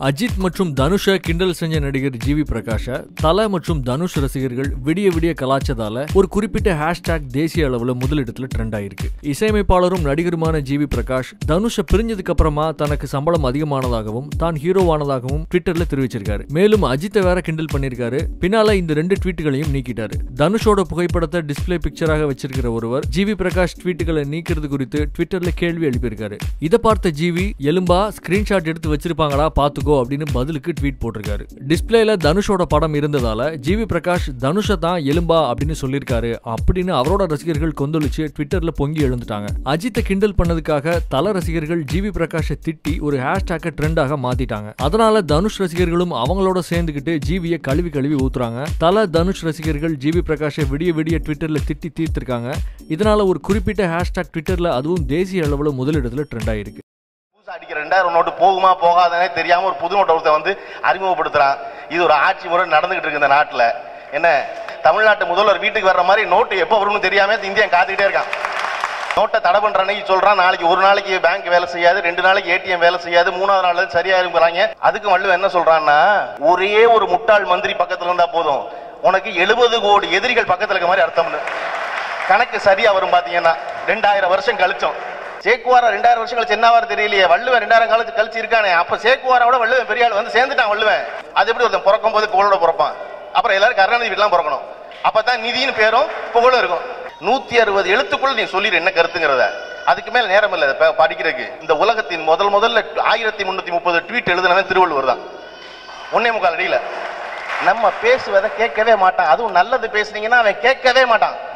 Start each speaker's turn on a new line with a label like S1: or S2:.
S1: அஜித் மற்றும் தனுஷை கிண்டல் செஞ்ச நடிகர் ஜிவி பிரகாஷ தல மற்றும் தனுஷ் ரசிகர்கள் விடிய விடிய கலாச்சதால ஒரு குறிப்பிட்ட ஹேஷ்டேக் தேசிய அளவுல முதலிடத்துல ட்ரெண்ட் ஆயிருக்கு இசையமைப்பாளரும் நடிகருமான ஜிவி பிரகாஷ் தனுஷை பிரிஞ்சதுக்கு அப்புறமா தனக்கு சம்பளம் அதிகமானதாகவும் தான் ஹீரோவானதாகவும் ட்விட்டர்ல தெரிவிச்சிருக்காரு மேலும் அஜித்தை வேற கிண்டல் பண்ணிருக்காரு பின்னால இந்த ரெண்டு ட்வீட்டுகளையும் நீக்கிட்டாரு தனுஷோட புகைப்படத்தை டிஸ்ப்ளே பிக்சராக வச்சிருக்கிற ஒருவர் ஜிவி பிரகாஷ் ட்வீட்டுகளை நீக்கிறது குறித்து ட்விட்டர்ல கேள்வி எழுப்பியிருக்காரு இதை பார்த்த ஜிவி எலும்பா ஸ்கிரீன்ஷாட் எடுத்து வச்சிருப்பாங்களா பாத்துக்கோ அப்படின்னு பதிலுக்கு ட்வீட் போட்டிருக்காரு டிஸ்பிளேல தனுஷோட படம் இருந்ததால ஜிவி பிரகாஷ் தனுஷை தான் எலும்பா அப்படின்னு சொல்லியிருக்காரு அப்படின்னு அவரோட ரசிகர்கள் கொந்தளிச்சு ட்விட்டர்ல பொங்கி எழுந்துட்டாங்க அஜித்தை கிண்டல் பண்ணதுக்காக தல ரசிகர்கள் ஜிவி பிரகாஷை திட்டி ஒரு ஹேஷ்டேக்கை ட்ரெண்டாக மாத்திட்டாங்க அதனால தனுஷ் ரசிகர்களும் அவங்களோட சேர்ந்துக்கிட்டு ஜிவியை கழுவி கழுவி ஊத்துறாங்க தல தனுஷ் ரசிகர்கள் ஜிவி பிரகாஷை விடிய விடிய ட்விட்டர்ல திட்டி தீர்த்திருக்காங்க இதனால ஒரு குறிப்பிட்ட ஹேஷ்டாக் ட்விட்டர்ல அதுவும் தேசிய அளவுல முதலிடத்துல ட்ரெண்ட் ஆயிருக்கு
S2: புதுசா அடிக்கிற ரெண்டாயிரம் நோட்டு போகுமா போகாதனே தெரியாம ஒரு புது நோட்டை ஒருத்தன் வந்து அறிமுகப்படுத்துறான் இது ஒரு ஆட்சி முறை நடந்துகிட்டு இருக்கு இந்த நாட்டுல என்ன தமிழ்நாட்டு முதல்வர் வீட்டுக்கு வர்ற மாதிரி நோட்டு எப்போ வரும்னு தெரியாம இந்தியா காத்துக்கிட்டே இருக்கான் நோட்டை தடை பண்ற அன்னைக்கு சொல்றான் நாளைக்கு ஒரு நாளைக்கு பேங்க் வேலை செய்யாது ரெண்டு நாளைக்கு ஏடிஎம் வேலை செய்யாது மூணாவது நாள் சரியா இருக்கிறாங்க அதுக்கு வள்ளுவன் என்ன சொல்றான்னா ஒரே ஒரு முட்டாள் மந்திரி பக்கத்துல இருந்தா போதும் உனக்கு எழுபது கோடி எதிரிகள் பக்கத்துல இருக்க மாதிரி அர்த்தம்னு கணக்கு சரியா வரும் பாத்தீங்கன்னா ரெண்டாயிரம் வருஷம் கழிச்சோம் சேக்குவாரா ரெண்டாயிரம் வருஷம் கழிச்சு என்னவாரு தெரியலையே வள்ளுவன் ரெண்டாயிரம் கழிச்சு கழிச்சு இருக்கானே அப்ப சேக்குவாரோட வள்ளுவன் பெரிய ஆள் வந்து சேர்ந்துட்டான் வள்ளுவன் அது எப்படி ஒருத்தன் பிறக்கும் போது புகழோட பிறப்பான் அப்புறம் எல்லாரும் கருணாநிதி வீட்டுலாம் பிறக்கணும் அப்பதான் நிதின்னு பேரும் புகழும் இருக்கும் நூத்தி அறுபது எழுத்துக்குள்ள நீ சொல்லிடு என்ன கருத்துங்கிறத அதுக்கு மேல நேரம் இல்லை இப்ப படிக்கிறதுக்கு இந்த உலகத்தின் முதல் முதல்ல ஆயிரத்தி முன்னூத்தி முப்பது ட்வீட் எழுதினவன் திருவள்ளுவர் தான் ஒன்னே முக்கால் அடியில நம்ம பேசுவதை கேட்கவே மாட்டான் அதுவும் நல்லது பேசுனீங்கன்னா அவன் கேட்கவே மாட்டான்